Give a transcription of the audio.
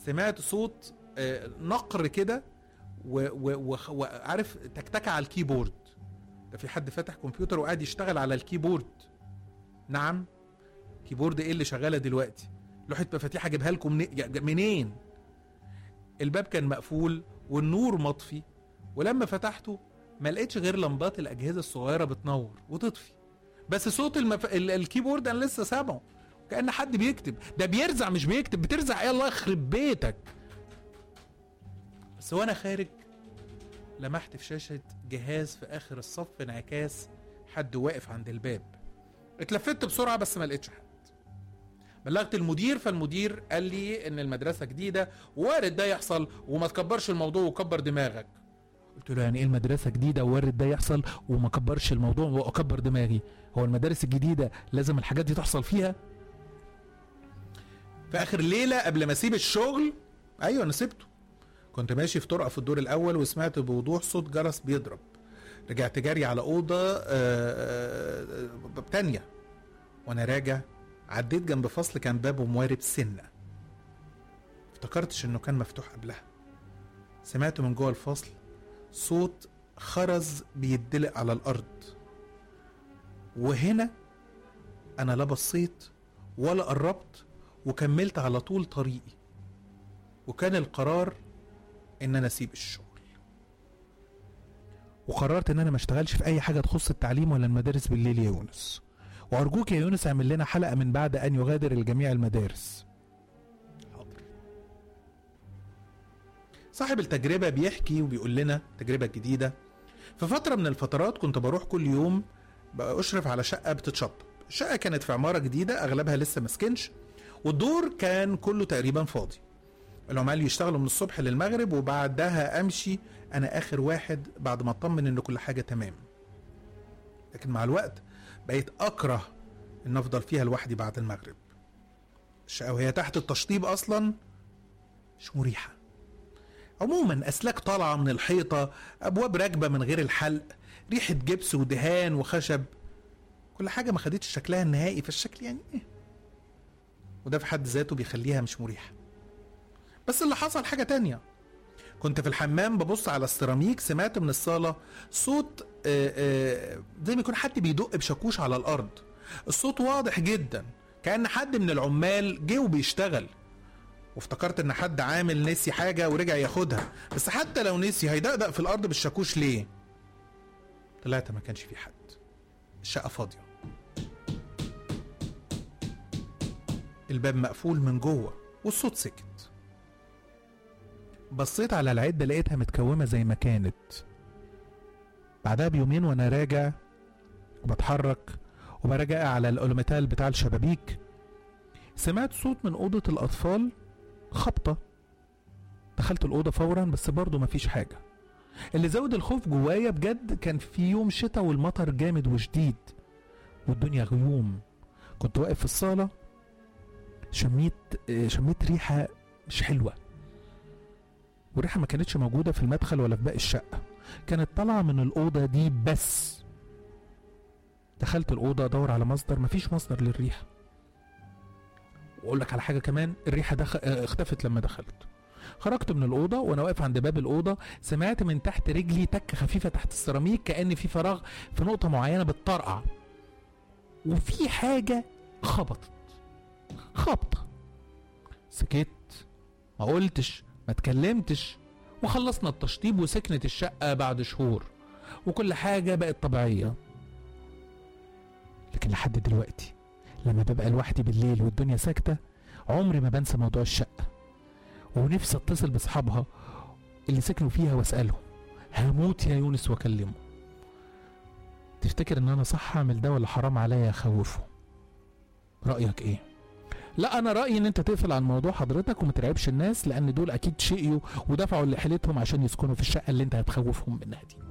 سمعت صوت آه، نقر كده و- و- و- وعارف تكتكه على الكيبورد ده في حد فاتح كمبيوتر وقاعد يشتغل على الكيبورد نعم كيبورد ايه اللي شغاله دلوقتي لوحه مفاتيح اجيبها لكم منين يا- منين الباب كان مقفول والنور مطفي ولما فتحته ما لقيتش غير لمبات الاجهزه الصغيره بتنور وتطفي بس صوت المف... ال- الكيبورد انا لسه سامعه كان حد بيكتب ده بيرزع مش بيكتب بترزع ايه الله يخرب بيتك بس وانا خارج لمحت في شاشه جهاز في اخر الصف انعكاس حد واقف عند الباب اتلفت بسرعه بس ما لقيتش حد بلغت المدير فالمدير قال لي ان المدرسه جديده وارد ده يحصل وما تكبرش الموضوع وكبر دماغك قلت له يعني ايه المدرسه جديده وارد ده يحصل وما كبرش الموضوع واكبر دماغي هو المدارس الجديده لازم الحاجات دي تحصل فيها في اخر ليله قبل ما اسيب الشغل ايوه انا سبته كنت ماشي في طرقه في الدور الاول وسمعت بوضوح صوت جرس بيضرب رجعت جري على اوضه آه، آه، آه، تانية وانا راجع عديت جنب فصل كان بابه موارب سنه افتكرتش انه كان مفتوح قبلها سمعت من جوه الفصل صوت خرز بيدلق على الارض وهنا انا لا بصيت ولا قربت وكملت على طول طريقي وكان القرار ان انا اسيب الشغل وقررت ان انا ما اشتغلش في اي حاجه تخص التعليم ولا المدارس بالليل يا يونس وارجوك يا يونس اعمل لنا حلقه من بعد ان يغادر الجميع المدارس حاضر صاحب التجربه بيحكي وبيقول لنا التجربه الجديده في فتره من الفترات كنت بروح كل يوم اشرف على شقه بتتشطب الشقه كانت في عماره جديده اغلبها لسه مسكنش والدور كان كله تقريبا فاضي العمال يشتغلوا من الصبح للمغرب وبعدها امشي انا اخر واحد بعد ما اطمن ان كل حاجه تمام لكن مع الوقت بقيت اكره ان افضل فيها لوحدي بعد المغرب الشقه وهي تحت التشطيب اصلا مش مريحه عموما اسلاك طالعه من الحيطه ابواب راكبه من غير الحلق ريحه جبس ودهان وخشب كل حاجه ما خدتش شكلها النهائي فالشكل يعني ايه وده في حد ذاته بيخليها مش مريحه بس اللي حصل حاجه تانية كنت في الحمام ببص على السيراميك سمعت من الصاله صوت آه، آه، زي ما يكون حد بيدق بشاكوش على الارض الصوت واضح جدا كان حد من العمال جه وبيشتغل وافتكرت ان حد عامل نسي حاجه ورجع ياخدها بس حتى لو نسي هيدقدق في الارض بالشاكوش ليه طلعت ما كانش في حد الشقه فاضيه الباب مقفول من جوه والصوت سكت بصيت على العده لقيتها متكومه زي ما كانت بعدها بيومين وانا راجع وبتحرك وبراجع على الأولوميتال بتاع الشبابيك سمعت صوت من أوضة الأطفال خبطة دخلت الأوضة فورا بس برضه مفيش حاجة اللي زود الخوف جوايا بجد كان في يوم شتاء والمطر جامد وشديد والدنيا غيوم كنت واقف في الصالة شميت آه، شميت ريحة مش حلوة والريحة ما كانتش موجودة في المدخل ولا في باقي الشقة كانت طالعة من الأوضة دي بس دخلت الأوضة أدور على مصدر مفيش مصدر للريحة وأقول لك على حاجة كمان الريحة دخ... اه، اختفت لما دخلت خرجت من الأوضة وأنا واقف عند باب الأوضة سمعت من تحت رجلي تكة خفيفة تحت السيراميك كأن في فراغ في نقطة معينة بتطرقع وفي حاجة خبطت خبطة سكت ما قلتش ما اتكلمتش وخلصنا التشطيب وسكنت الشقة بعد شهور وكل حاجة بقت طبيعية لكن لحد دلوقتي لما ببقى لوحدي بالليل والدنيا ساكتة عمري ما بنسى موضوع الشقة ونفسي اتصل باصحابها اللي سكنوا فيها واسألهم هموت يا يونس واكلمه تفتكر ان انا صح اعمل ده ولا حرام عليا اخوفه رأيك ايه لا انا رأيي ان انت تقفل عن موضوع حضرتك وما ترعبش الناس لان دول اكيد شقيوا ودفعوا اللي حيلتهم عشان يسكنوا في الشقة اللي انت هتخوفهم منها دي